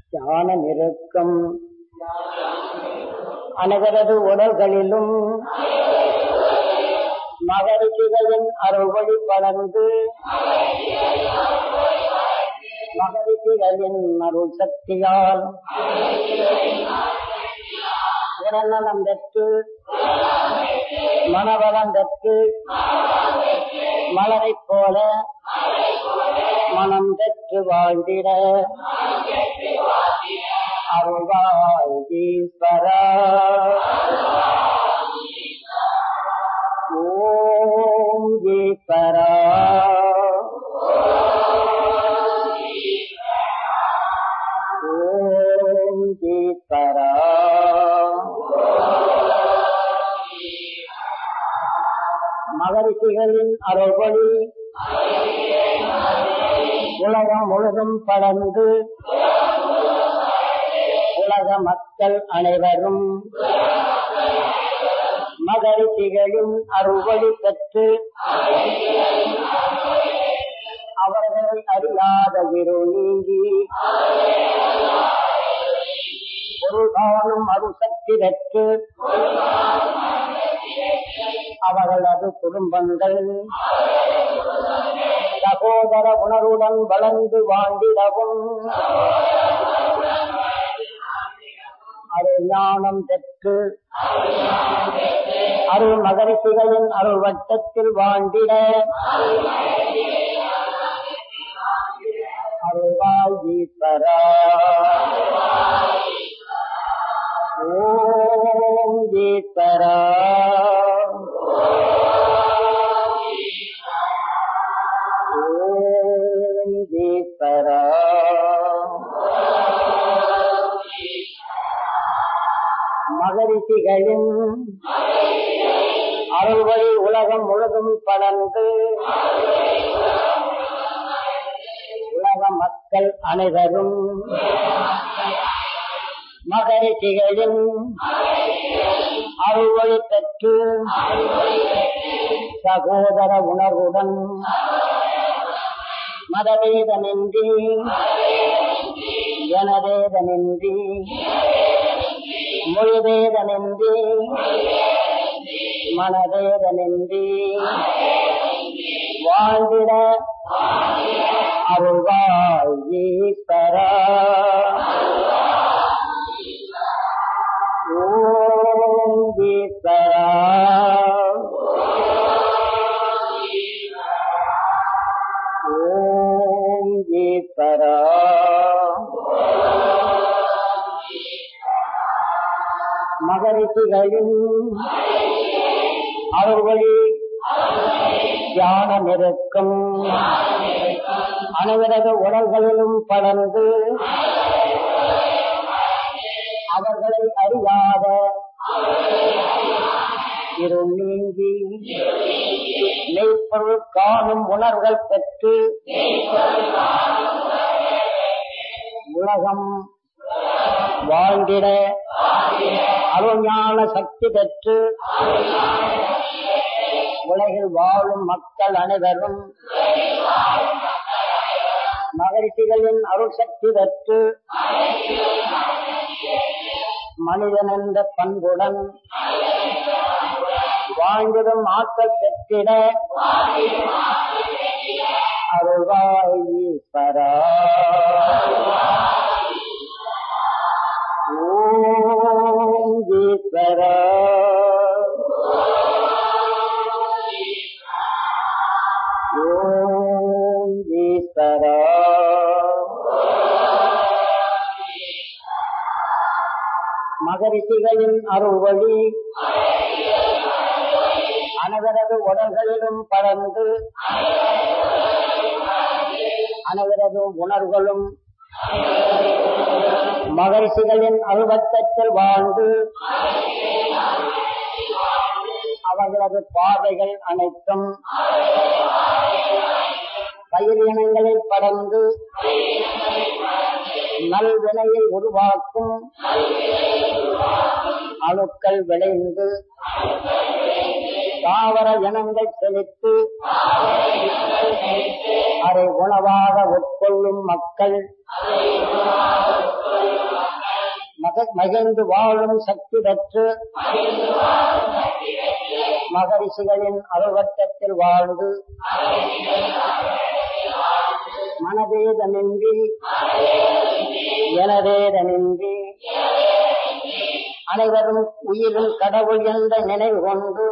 ஞானம் இருக்கும் அனைவரது உடல்களிலும் மகரிஷிகளின் அருள்வழி பலர்ந்து மகரிஷிகளின் அருள் சக்தியால் உடல்நலம் பெற்று மனவளம் பெற்று மலரைப் போல மனம் பெற்று வாழ்ந்திட அருள்வாய் ஈஸ்வரா ஓம் ஈஸ்வரா ஓம் ஈஸ்வரா மகரிஷிகளின் அருள்வழி உலகம் முழுதும் படர்ந்து உலக மக்கள் அனைவரும் மகரிஷிகளின் அருள்வழி பெற்று அவர்கள் அறியாத இருள் நீங்கி பொருள் காணும் அருசக்தி பெற்று அவர்களது குடும்பங்கள் சகோதர உணர்வுடன் வளர்ந்து வாழ்ந்திடவும் அருள் ஞானம் பெற்று அருள் மகரிஷிகளின் அருள் வட்டத்தில் வாழ்ந்திட அருள்வாய் ஈஸ்வரா ஓம் ஈஸ்வரா ஓம் ஈஸ்வரா மகரிஷிகளின் அருள்வழி உலகம் முழுதும் படர்ந்து உலக மக்கள் அனைவரும் மகரிஷிகளின் அருள்வழி பெற்று சகோதர உணர்வுடன் மதவேதமின்றி எனவேதமின்றி மொழிவேதமின்றி மனவேதமின்றி வாழ்ந்திட அருள்வாய் ஈஸ்வரா ஓம் ஈஸ்வரா ஓம் ஈஸ்வரா மகரிஷிகளின் அருள்வழி தியானம் இருக்கும் அனைவரது உடல்களிலும் படர்ந்து அவர்களை அறியாத இருள் நீங்கி மெய்ப்பொருள் காணும் உணர்வுகள் பெற்று உலகம் வாழ்ந்திட அருஞான சக்தி பெற்று உலகில் வாழும் மக்கள் அனைவரும் மகரிஷிகளின் அருள் சக்தி பெற்று மனிதன் என்ற பண்புடன் வாழ்ந்திடும் ஆற்றல் பெற்றிட அருள்வாய் ஈஸ்வரா ஓம் ஈஸ்வரா ஓம் ஈஸ்வரா மகரிஷிகளின் அருள்வழி அனைவரது உடல்களிலும் பறந்து அனைவரது உணர்வுகளும் மகரிஷிகளின் அருவத்தத்தில் வாழ்ந்து அவர்களது பாதைகள் அனைத்தும் பயிரினங்களில் படர்ந்து நல்வினையை உருவாக்கும் அணுக்கள் விளைந்து தாவர இனங்கள் செழித்து அதை உணவாக உட்கொள்ளும் மக்கள் மகிழ்ந்து வாழும் சக்தி பெற்று மகரிஷிகளின் அருவட்டத்தில் வாழ்ந்து மனதேதமின்றி எனதேதமின்றி அனைவரும் உயிரில் கடவுள் என்ற நினைவு கொண்டு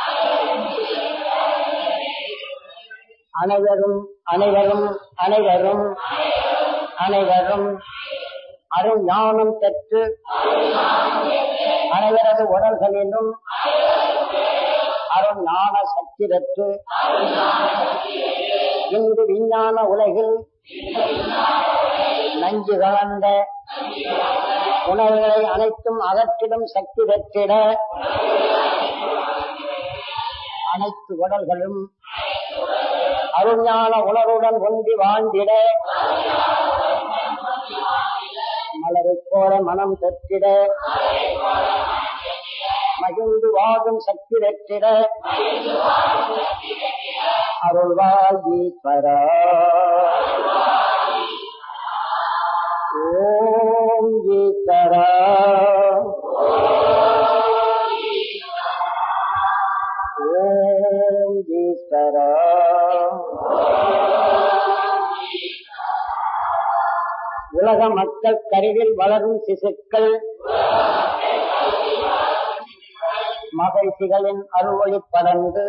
அனைவரும் அனைவரும் அனைவரும் அனைவரும் அருள் ஞானம் பெற்று அனைவரது உடல்களிலும் அருள் ஞான சக்தி பெற்று இன்று விஞ்ஞான உலகில் நஞ்சு கலந்த உணவுகளை அனைத்தும் அகற்றிடும் சக்தி பெற்றிட அனைத்து உடல்களும் அருஞான உணர்வுடன் ஒன்றி வாழ்ந்திட மலரைப் போல மனம் பெற்றிட மகிழ்ந்து வாழும் சக்தி பெற்றிட அருள்வாய் ஈஸ்வரா ஓம் ஈஸ்வரா ஓம் ஈஸ்வரா உலக மக்கள் கருவில் வளரும் சிசுக்கள் மகிழ்ச்சிகளின் அருள்வழி பறந்து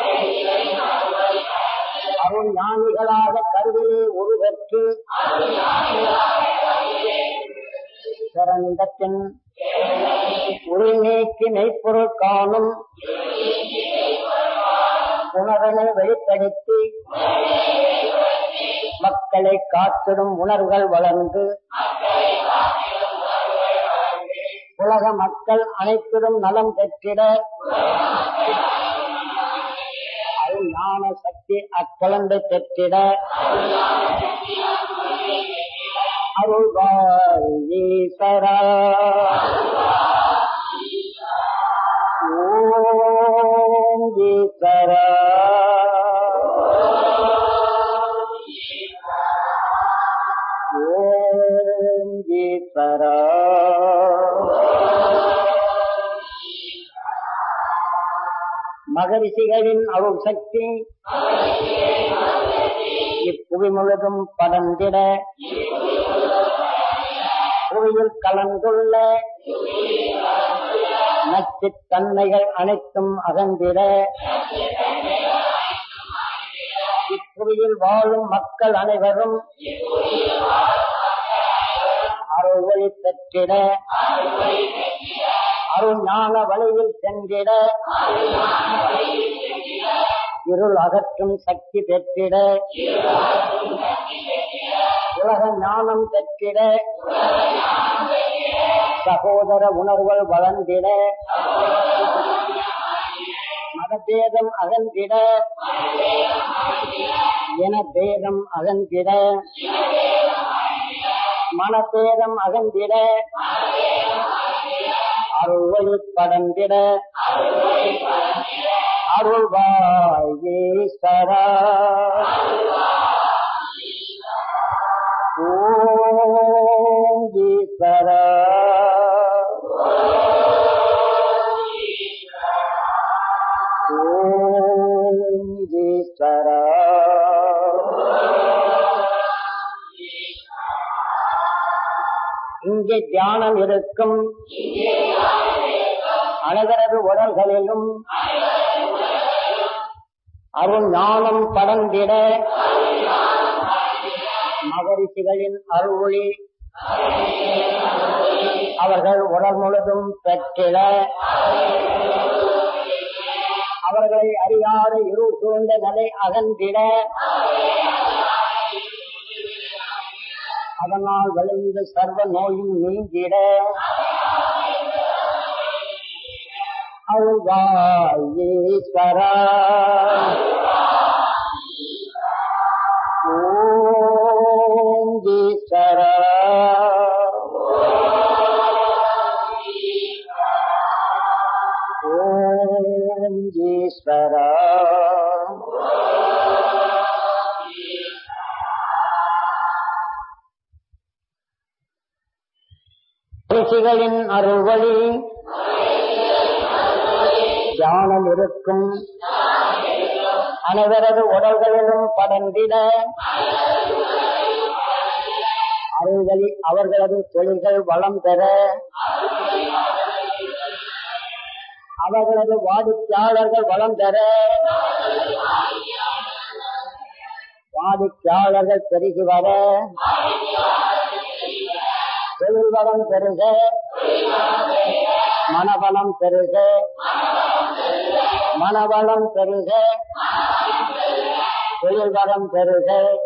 அருள் ஞானிகளாக கருவிலே உருவற்று சிறந்த பின் உள் நீக்கி மெய்ப்பொருள் காணும் உணர்வினை வெளிப்படுத்தி மக்களை காத்திடும் உணர்வுகள் வளர்ந்து உலக மக்கள் அனைத்திலும் நலம் பெற்றிட அருள் ஞான சக்தி அக்குழந்தை பெற்றிட அருள்வாய் ஈஸ்வரா ஓம் ஈஸ்வரா ஓம் ஈஸ்வரா மகரிஷிகளின் அருள் சக்தி இப்புவி முழுதும் படர்ந்திட புவியில் கலந்துள்ள நச்சுத் தன்மைகள் அனைத்தும் அகன்றிட இப்புவியில் வாழும் மக்கள் அனைவரும் அருள் வழி பெற்றிட அருள் ஞான வழியில் சென்றிட இருள் அகற்றும் சக்தி பெற்றிட உலக ஞானம் பெற்றிட சகோதர உணர்வுகள் வளர்ந்திட மதபேதம் அகன்றிட என பேதம் அகன்றிட மனபேதம் அகன்றிட அருள் வழி படர்ந்திட அருள்வாய் ஈஸ்வரா ஓம் ஈஸ்வரா ஓம் ஈஸ்வரா இங்கே தியானம் இருக்கும் அனைவரது உடல்களிலும் அருள் ஞானம் படர்ந்திட மகரிஷிகளின் அருள்வொளி அவர்கள் உடல் முழுதும் பெற்றிட அவர்களை அறியாத இருள் சூழ்ந்த நிலை அகன்றிட அதனால் விளைந்த சர்வ நோயும் நீங்கிட அருள்வாய் ஈஸ்வரா ஓம் ஈஸ்வரா ஓம் ஈஸ்வரா ரிஷிகளின் அருள்வழி தியானம் இருக்கும் அனைவரது உடல்களிலும் படர்ந்திட அருள்வழி அவர்களது தொழில்கள் வளம் பெற அவர்களது வாடிக்கையாளர்கள் வளம் பெற வாடிக்கையாளர்கள் பெருகி வர தொழில் வளம் பெருக மனபலம் பெருக மனவளம் பெருக தொழில் வளம் பெருக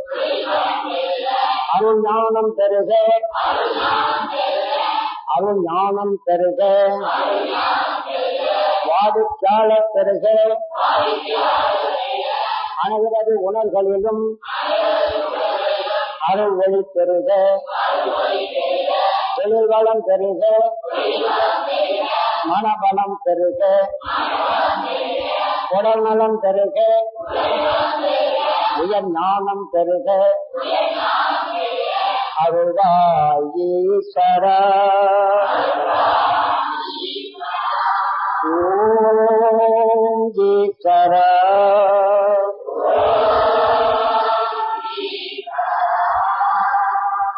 அருள் ஞானம் பெருக அருள் ஞானம் பெருக வாடிக்கையாளர் பெருக அனைவரது உணர்களிலும் அருள் ஒளி பெருக தொழில் வளம் பெருக மனபலம் பெருக உடல் நலம் பெருக உயர் ஞானம் பெருக அருள்வாய் ஈஸ்வரா ஓம் ஈஸ்வரா